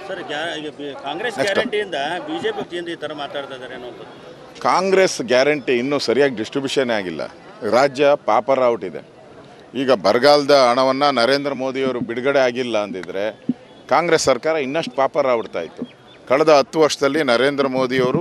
sir ಗ್ಯಾ- ಈಗ B- Congress ಗ್ಯಾರಂಟಿಯಿಂದ BJP ವತಿಯಿಂದ ಈ ತರ ಮಾತಾಡ್ತಾ ಇದ್ದಾರೆ ಅನ್ನೋ ಒಂದು ಕಾಂಗ್ರೆಸ್ ಗ್ಯಾರಂಟಿ ಇನ್ನೂ ಸರಿಯಾಗಿ ಡಿಸ್ಟ್ರಿಬ್ಯೂಷನ್ ಆಗಿಲ್ಲ ರಾಜ್ಯ ಪಾಪರ್ ಔಟ್ ಇದೆ ಈಗ ಬರಗಾಲದ ಹಣವನ್ನು ನರೇಂದ್ರ ಮೋದಿಯವರು ಬಿಡುಗಡೆ ಆಗಿಲ್ಲ ಅಂದಿದ್ರೆ ಕಾಂಗ್ರೆಸ್ ಸರ್ಕಾರ ಇನ್ನಷ್ಟು ಪಾಪರ್ ಆಗ್ಬಿಡ್ತಾ ಇತ್ತು ಕಳೆದ ಹತ್ತು ವರ್ಷದಲ್ಲಿ ನರೇಂದ್ರ ಮೋದಿಯವರು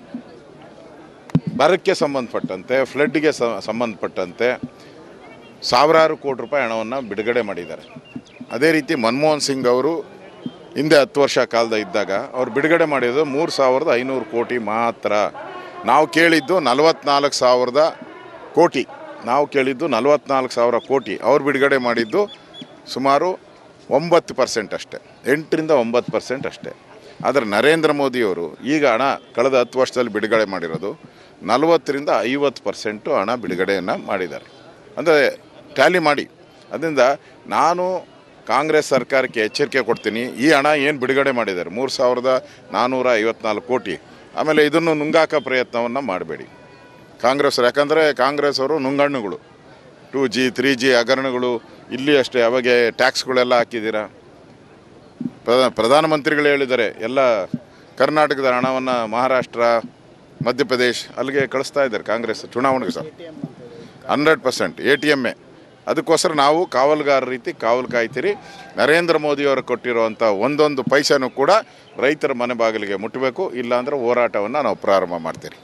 ಬರಕ್ಕೆ ಸಂಬಂಧಪಟ್ಟಂತೆ ಫ್ಲಡ್ಗೆ ಸ- ಸಂಬಂಧಪಟ್ಟಂತೆ ಸಾವಿರಾರು ಕೋಟಿ ರೂಪಾಯಿ ಹಣವನ್ನು ಬಿಡುಗಡೆ ಮಾಡಿದ್ದಾರೆ ಅದೇ ರೀತಿ ಮನಮೋಹನ್ ಸಿಂಗ್ ಅವರು ಹಿಂದೆ ಹತ್ತು ವರ್ಷ ಕಾಲದ ಇದ್ದಾಗ ಅವ್ರು ಬಿಡುಗಡೆ ಮಾಡಿದ್ದು ಮೂರು ಸಾವಿರದ ಐನೂರು ಕೋಟಿ ಮಾತ್ರ ನಾವು ಕೇಳಿದ್ದು ನಲವತ್ನಾಲ್ಕು ಸಾವಿರದ ಕೋಟಿ ನಾವು ಕೇಳಿದ್ದು ನಲವತ್ನಾಲ್ಕು ಸಾವಿರ ಕೋಟಿ ಅವ್ರು ಬಿಡುಗಡೆ ಮಾಡಿದ್ದು ಸುಮಾರು ಒಂಬತ್ತು ಪರ್ಸೆಂಟ್ ಅಷ್ಟೇ ಎಂಟರಿಂದ ಒಂಬತ್ತು ಪರ್ಸೆಂಟ್ ಅಷ್ಟೇ ಆದರೆ ನರೇಂದ್ರ ಮೋದಿಯವರು ಈಗ ಹಣ ಕಳೆದ ಹತ್ತು ವರ್ಷದಲ್ಲಿ ಬಿಡುಗಡೆ ಮಾಡಿರೋದು ನಲವತ್ತರಿಂದ ಐವತ್ತು ಪರ್ಸೆಂಟು ಹಣ ಬಿಡುಗಡೆಯನ್ನು ಮಾಡಿದ್ದಾರೆ ಅಂದರೆ ಟ್ಯಾಲಿ ಮಾಡಿ ಅದರಿಂದ ನಾನು ಕಾಂಗ್ರೆಸ್ ಸರ್ಕಾರಕ್ಕೆ ಎಚ್ಚರಿಕೆ ಕೊಡ್ತೀನಿ ಈ ಹಣ ಏನು ಬಿಡುಗಡೆ ಮಾಡಿದ್ದಾರೆ ಮೂರು ಸಾವಿರದ ನಾನ್ನೂರ ಐವತ್ನಾಲ್ಕು ಕೋಟಿ ಆಮೇಲೆ ಇದನ್ನು ನುಂಗಾಕ ಪ್ರಯತ್ನವನ್ನು ಮಾಡಬೇಡಿ ಕಾಂಗ್ರೆಸ್ ಯಾಕಂದರೆ ಕಾಂಗ್ರೆಸ್ ಅವರು ನುಂಗಣ್ಣುಗಳು ಟೂ ಜಿ ತ್ರೀ ಜಿ ಹಗರಣಗಳು ಇಲ್ಲಿ ಅಷ್ಟೇ ಅವಾಗೆ ಟ್ಯಾಕ್ಸ್ಗಳೆಲ್ಲ ಹಾಕಿದ್ದೀರಾ ಪ್ರಧಾನ ಪ್ರಧಾನಮಂತ್ರಿಗಳು ಹೇಳಿದ್ದಾರೆ ಎಲ್ಲ ಕರ್ನಾಟಕದ ಹಣವನ್ನು ಮಹಾರಾಷ್ಟ್ರ ಮಧ್ಯಪ್ರದೇಶ್ ಅಲ್ಲಿಗೆ ಕಳಿಸ್ತಾ ಇದ್ದಾರೆ ಕಾಂಗ್ರೆಸ್ ಚುನಾವಣೆಗೆ sir hundred percent A T M ಅದಕ್ಕೋಸ್ಕರ ನಾವು ಕಾವಲುಗಾರ ರೀತಿ ಕಾವಲು ಕಾಯ್ತೀರಿ ನರೇಂದ್ರ ಮೋದಿಯವರು ಕೊಟ್ಟಿರುವಂಥ ಒಂದೊಂದು ಪೈಸೆನೂ ಕೂಡ ರೈತರ ಮನೆ ಬಾಗಿಲಿಗೆ ಮುಟ್ಟಬೇಕು ಇಲ್ಲಾಂದರೆ ಹೋರಾಟವನ್ನು ನಾವು ಪ್ರಾರಂಭ ಮಾಡ್ತೀರಿ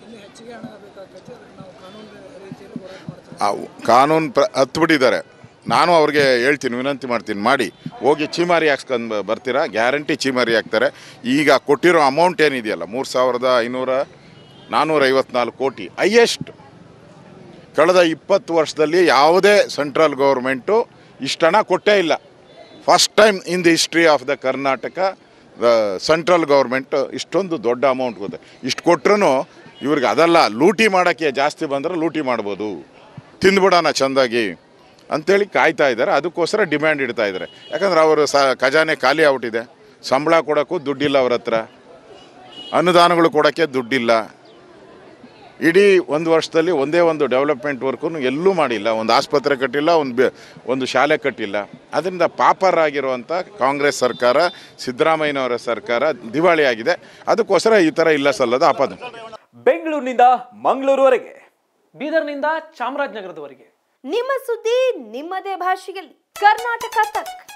ಆ ಕಾನೂನು ಪ್ರ ಹತ್ಬಿಟ್ಟಿದ್ದಾರೆ ನಾನು ಅವ್ರಿಗೆ ಹೇಳ್ತೀನಿ ವಿನಂತಿ ಮಾಡ್ತೀನಿ ಮಾಡಿ ಹೋಗಿ ಚೀಮಾರಿ ಹಾಕ್ಸ್ಕೊಂಡು ಬರ್ತೀರಾ ಗ್ಯಾರಂಟಿ ಚೀಮಾರಿ ಹಾಕ್ತಾರೆ ಈಗ ಕೊಟ್ಟಿರೋ ಅಮೌಂಟ್ ಏನಿದೆಯಲ್ಲ ಮೂರು ಸಾವಿರದ ಐನೂರ ನಾನ್ನೂರ ಐವತ್ನಾಲ್ಕು ಕೋಟಿ ಹೈಯೆಸ್ಟ್ ಕಳೆದ ಇಪ್ಪತ್ತು ವರ್ಷದಲ್ಲಿ ಯಾವುದೇ ಸೆಂಟ್ರಲ್ ಗೌರ್ಮೆಂಟು ಇಷ್ಟು ಹಣ ಕೊಟ್ಟೇ ಇಲ್ಲ first time in the history of the Karnataka the central government ಇಷ್ಟೊಂದು ದೊಡ್ಡ ಅಮೌಂಟ್ ಕೊಡುತ್ತೆ ಇಷ್ಟು ಕೊಟ್ರೂ ಇವ್ರಿಗೆ ಅದಲ್ಲ ಲೂಟಿ ಮಾಡೋಕ್ಕೆ ಜಾಸ್ತಿ ಬಂದರೆ ಲೂಟಿ ಮಾಡ್ಬೋದು ತಿಂದ್ಬಿಡೋಣ ಚೆಂದಾಗಿ ಅಂತೇಳಿ ಕಾಯ್ತಾ ಇದ್ದಾರೆ ಅದಕ್ಕೋಸ್ಕರ ಡಿಮ್ಯಾಂಡ್ ಇಡ್ತಾ ಇದ್ದಾರೆ ಯಾಕಂದ್ರೆ ಅವರು ಸ ಖಜಾನೆ ಖಾಲಿ ಆಗ್ಬಿಟ್ಟಿದೆ ಸಂಬಳ ಕೊಡೋಕ್ಕೂ ದುಡ್ಡಿಲ್ಲ ಅವ್ರ ಹತ್ರ ಅನುದಾನಗಳು ಕೊಡೋಕ್ಕೆ ದುಡ್ಡಿಲ್ಲ ಇಡೀ ಒಂದು ವರ್ಷದಲ್ಲಿ ಒಂದೇ ಒಂದು ಡೆವಲಪ್ಮೆಂಟ್ ವರ್ಕು ಎಲ್ಲೂ ಮಾಡಿಲ್ಲ ಒಂದು ಆಸ್ಪತ್ರೆ ಕಟ್ಟಿಲ್ಲ ಒಂದು ಬೆ ಒಂದು ಶಾಲೆ ಕಟ್ಟಿಲ್ಲ ಅದರಿಂದ ಪಾಪರ್ ಆಗಿರುವಂಥ ಕಾಂಗ್ರೆಸ್ ಸರ್ಕಾರ ಸಿದ್ದರಾಮಯ್ಯನವರ ಸರ್ಕಾರ ದಿವಾಳಿ ಆಗಿದೆ ಅದಕ್ಕೋಸ್ಕರ ಈ ಥರ ಇಲ್ಲ ಸಲ್ಲದ ಆಪಾದನೆ ಬೆಂಗಳೂರಿನಿಂದ ಮಂಗಳೂರುವರೆಗೆ ಬೀದರ್ನಿಂದ ಚಾಮರಾಜನಗರದವರೆಗೆ ನಿಮ್ಮ ಸುದ್ದಿ ನಿಮ್ಮದೇ ಭಾಷೆಯಲ್ಲಿ ಕರ್ನಾಟಕ ತಕ್